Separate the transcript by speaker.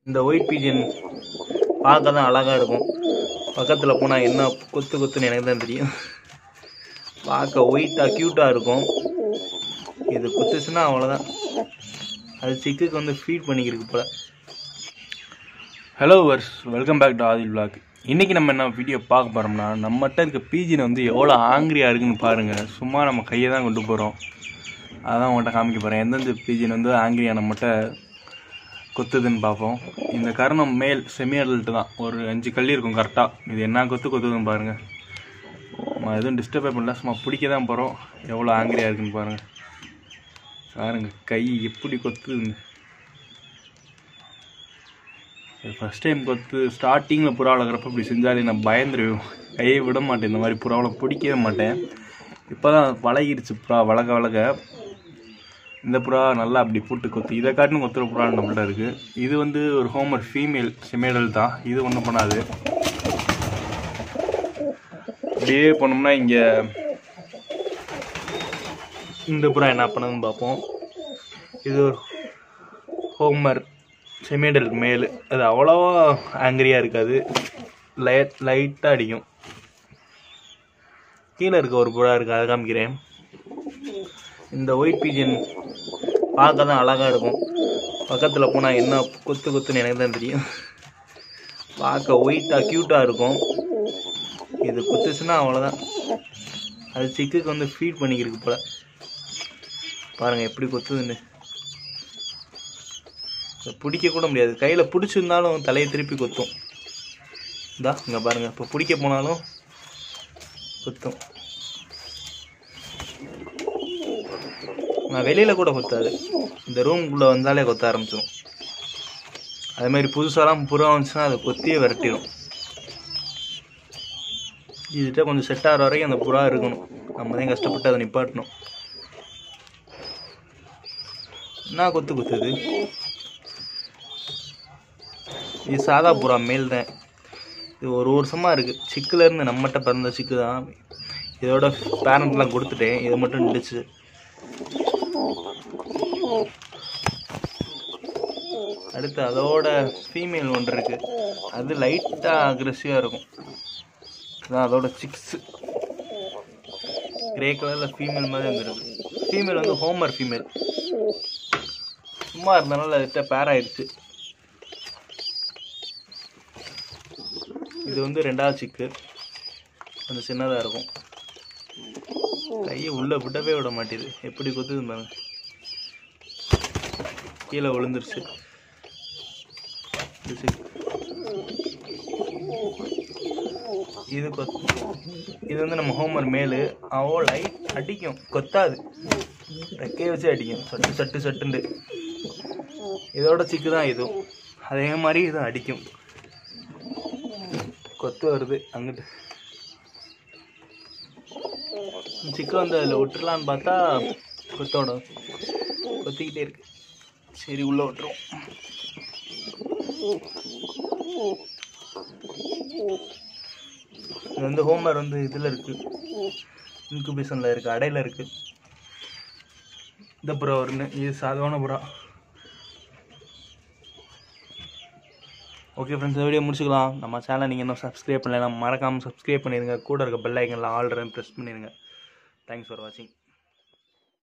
Speaker 1: இந்த ஒயிட் பீஜன் பார்க்க தான் அழகாக இருக்கும் பக்கத்தில் போனால் என்ன கொத்து கொத்துன்னு எனக்கு தான் தெரியும் பார்க்க ஒயிட்டாக க்யூட்டாக இருக்கும் இது கொத்துச்சுன்னா அவ்வளோதான் அது சிக்குக்கு வந்து ஃபீட் பண்ணிக்கிருக்கு போல ஹலோ வர்ஸ் welcome back to Adil vlog இன்றைக்கி நம்ம என்ன வீடியோ பார்க்க போகிறோம்னா நம்மகிட்ட இருக்க பீஜின் வந்து எவ்வளோ ஆங்கிரியாக இருக்குன்னு பாருங்கள் சும்மா நம்ம கையை தான் கொண்டு போகிறோம் அதான் உங்கள்கிட்ட காமிக்க போகிறேன் எந்தெந்த பீஜின் வந்து ஆங்கிரியா நம்மகிட்ட கொத்துதுன்னு பார்ப்போம் இந்த கர்ணம் மேல் செமி அடல்ட்டு தான் ஒரு அஞ்சு கல்லி இருக்கும் கரெக்டாக இது என்ன கொத்து கொத்துதுன்னு பாருங்கள் நம்ம எதுவும் டிஸ்டர்பே பண்ணல சும்மா பிடிக்க தான் போகிறோம் எவ்வளோ ஆங்கிரியாக இருக்குன்னு பாருங்கள் பாருங்க கை எப்படி கொத்துதுங்க ஃபஸ்ட் டைம் கொத்து ஸ்டார்டிங்கில் புறா வளர்க்குறப்ப இப்படி செஞ்சாலே நான் பயந்துருவேன் கையை விட மாட்டேன் இந்த மாதிரி புறாவளை பிடிக்கவே மாட்டேன் இப்போ தான் பழகிருச்சு புறா வளர்க்க வளர்க்க இந்த புறா நல்லா அப்படி போட்டு கொத்து இதை காட்டிலும் கொத்துற புறா நம்மள்ட்ட இருக்குது இது வந்து ஒரு ஹோமர் ஃபீமேல் சிமேடல் தான் இது ஒன்றும் பண்ணாது அப்படியே போனோம்னா இங்கே இந்த புறா என்ன பண்ணுதுன்னு பார்ப்போம் இது ஒரு ஹோமர் செமிடல் மேல் அது அவ்வளோவா ஆங்கிரியாக இருக்காது லைட் லைட்டாக அடிக்கும் கீழே இருக்க ஒரு புறா இருக்குது அதை காமிக்கிறேன் இந்த ஒயிட் பீஜன் பார்க்க தான் அழகாக இருக்கும் பக்கத்தில் போனால் என்ன கொத்து கொத்துன்னு எனக்கு தான் தெரியும் பார்க்க ஒயிட்டாக க்யூட்டாக இருக்கும் இது கொத்துச்சுன்னா அவ்வளோதான் அது சிக்குக்கு வந்து ஃபீட் பண்ணிக்கிருக்கு போல பாருங்கள் எப்படி கொத்துதுன்னு இதை பிடிக்க கூட முடியாது கையில் பிடிச்சிருந்தாலும் தலையை திருப்பி கொத்தும் இந்தா இங்கே பாருங்கள் இப்போ பிடிக்க போனாலும் கொத்தும் நான் வெளியில் கூட கொத்தாது இந்த ரூம்குள்ளே வந்தாலே கொத்த ஆரம்பிச்சிடும் அதே மாதிரி புதுசாலாம் புறா வந்துச்சுன்னா அதை கொத்தியே விரட்டிடும் இதுகிட்ட கொஞ்சம் செட் ஆகிற வரைக்கும் அந்த புறா இருக்கணும் நம்ம தான் கஷ்டப்பட்டு அதை நிப்பாட்டணும் என்ன கொத்து குத்துது இது சாதா புறா மேல் தான் இது ஒரு வருஷமாக இருக்குது சிக்குலேருந்து நம்மகிட்ட பிறந்த சிக்கு தான் இதோட பேரண்ட்லாம் கொடுத்துட்டேன் இது மட்டும் நின்றுச்சு அடுத்து அதோட ஃபீமேல் ஒன்று இருக்குது அது லைட்டாக அக்ரெசிவாக இருக்கும் அதான் அதோட சிக்ஸு கிரே கலரில் ஃபீமேல் மாதிரி வந்துருக்கு ஃபீமேல் வந்து ஹோமர் ஃபீமேல் சும்மா இருந்தனால அதுகிட்ட பேர் ஆயிடுச்சு இது வந்து ரெண்டாவது சிக்கு கொஞ்சம் சின்னதாக இருக்கும் கையை உள்ளே விடவே விட மாட்டேது எப்படி கொத்துது பாருங்க கீழே விழுந்துருச்சு இது சிக்கு. இது கொத் இது வந்து நம்ம ஹோமர் மேலு அவோ லைட் அடிக்கும் கொத்தாது ரெக்கையை வச்சு அடிக்கும் சட்டு சட்டு சட்டுண்டு இதோட சிக்கு தான் இதுவும் அதே மாதிரி இது அடிக்கும் கொத்து வருது அங்கிட்டு சிக்கு வந்து அதில் விட்டுறலான்னு பார்த்தா கொத்தோட கொத்திக்கிட்டே இருக்கு சரி உள்ளே விட்டுரும் இது வந்து ஹோமர் வந்து இதில் இருக்குது இன்குபேஷனில் இருக்குது அடையில் இருக்குது இந்த புறா ஒன்று இது சாதாரண புறா ஓகே ஃப்ரெண்ட்ஸ் இந்த வீடியோ முடிச்சுக்கலாம் நம்ம சேனலை நீங்கள் இன்னும் சப்ஸ்கிரைப் பண்ணலாம் மறக்காமல் சப்ஸ்கிரைப் பண்ணிடுங்க கூட இருக்க பெல் ஐக்கனில் ஆல்ரெடி ப்ரெஸ் பண்ணிடுங்க தேங்க்ஸ் ஃபார் வாட்சிங்